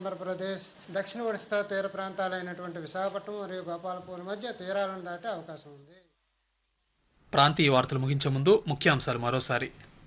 ఆంధ్రప్రదేశ్ దక్షిణ ఒడిశా తీర ప్రాంతాలైనటువంటి విశాఖపట్నం మరియు గోపాలపూర్ మధ్య తీరాలను దాటే అవకాశం ఉంది ప్రాంతీయ వార్తలు ముగించే ముందు ముఖ్యాంశాలు మరోసారి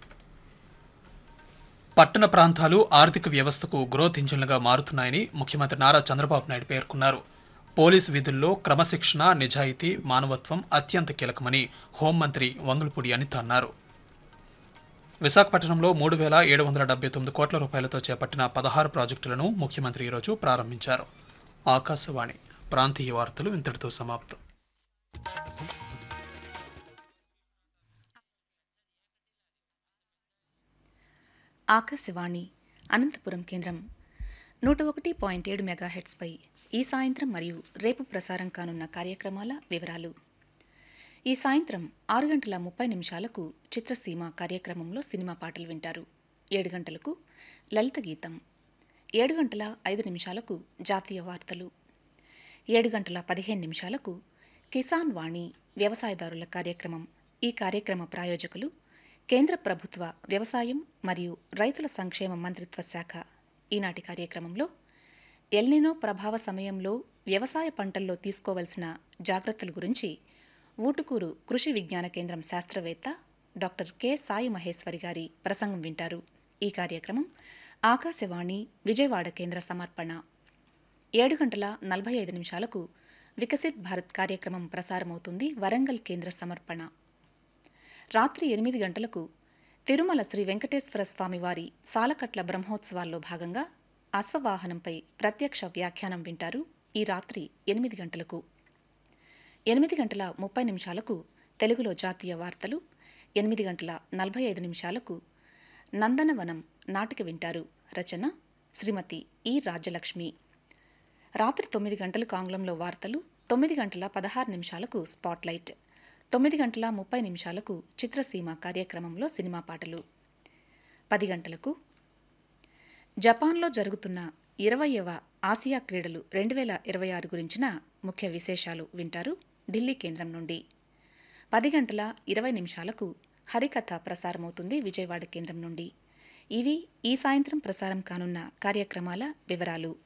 పట్టణ ప్రాంతాలు ఆర్థిక వ్యవస్థకు గ్రోత్ ఇంజిన్లుగా మారుతున్నాయని ముఖ్యమంత్రి నారా చంద్రబాబు నాయుడు పేర్కొన్నారు పోలీసు విధుల్లో క్రమశిక్షణ నిజాయితీ మానవత్వం అత్యంత కీలకమని హోంమంత్రి వంగులపూడి అనిత అన్నారు విశాఖపట్నంలో మూడు వేల ఏడు వందల డెబ్బై తొమ్మిది కోట్ల రూపాయలతో చేపట్టిన పదహారు ప్రాజెక్టులను ముఖ్యమంత్రి ఈరోజు ప్రారంభించారు ఆకాశవాణి ప్రాంతీయ వార్తలు ఇంతటితో సమాప్తం ఆకాశవాణి అనంతపురం కేంద్రం నూట ఒకటి పాయింట్ ఏడు మెగాహెట్స్పై ఈ సాయంత్రం మరియు రేపు ప్రసారం కానున్న కార్యక్రమాల వివరాలు ఈ సాయంత్రం ఆరు గంటల ముప్పై నిమిషాలకు చిత్రసీమ కార్యక్రమంలో సినిమా పాటలు వింటారు ఏడు గంటలకు లలిత గీతం ఏడు గంటల ఐదు నిమిషాలకు జాతీయ వార్తలు ఏడు గంటల పదిహేను నిమిషాలకు కిసాన్ వాణి వ్యవసాయదారుల కార్యక్రమం ఈ కార్యక్రమ ప్రాయోజకులు కేంద్ర ప్రభుత్వ వ్యవసాయం మరియు రైతుల సంక్షేమ మంత్రిత్వ శాఖ ఈనాటి కార్యక్రమంలో ఎల్నినో ప్రభావ సమయంలో వ్యవసాయ పంటల్లో తీసుకోవలసిన జాగ్రత్తల గురించి ఊటుకూరు కృషి విజ్ఞాన కేంద్రం శాస్త్రవేత్త డాక్టర్ కె సాయి మహేశ్వరి గారి ప్రసంగం వింటారు ఈ కార్యక్రమం ఆకాశవాణి విజయవాడ కేంద్ర సమర్పణ ఏడు గంటల నలభై ఐదు నిమిషాలకు వికసిత్ భారత్ కార్యక్రమం ప్రసారమవుతుంది వరంగల్ కేంద్ర సమర్పణ రాత్రి ఎనిమిది గంటలకు తిరుమల శ్రీ వెంకటేశ్వర స్వామి వారి సాలకట్ల బ్రహ్మోత్సవాల్లో భాగంగా అశ్వవాహనంపై ప్రత్యక్ష వ్యాఖ్యానం వింటారు ఈ రాత్రి ఎనిమిది గంటలకు ఎనిమిది గంటల ముప్పై నిమిషాలకు తెలుగులో జాతీయ వార్తలు ఎనిమిది గంటల నలభై ఐదు నిమిషాలకు నందనవనం నాటిక వింటారు రచన శ్రీమతి ఈ రాజ్యలక్ష్మి రాత్రి తొమ్మిది గంటలకు ఆంగ్లంలో వార్తలు తొమ్మిది గంటల పదహారు నిమిషాలకు స్పాట్లైట్ తొమ్మిది గంటల ముప్పై నిమిషాలకు చిత్రసీమ కార్యక్రమంలో సినిమా పాటలు పది గంటలకు జపాన్లో జరుగుతున్న ఇరవయవ ఆసియా క్రీడలు రెండు వేల ఇరవై ఆరు గురించిన ముఖ్య విశేషాలు వింటారు ఢిల్లీ కేంద్రం నుండి పది గంటల ఇరవై నిమిషాలకు హరికథ ప్రసారమవుతుంది విజయవాడ కేంద్రం నుండి ఇవి ఈ సాయంత్రం ప్రసారం కానున్న కార్యక్రమాల వివరాలు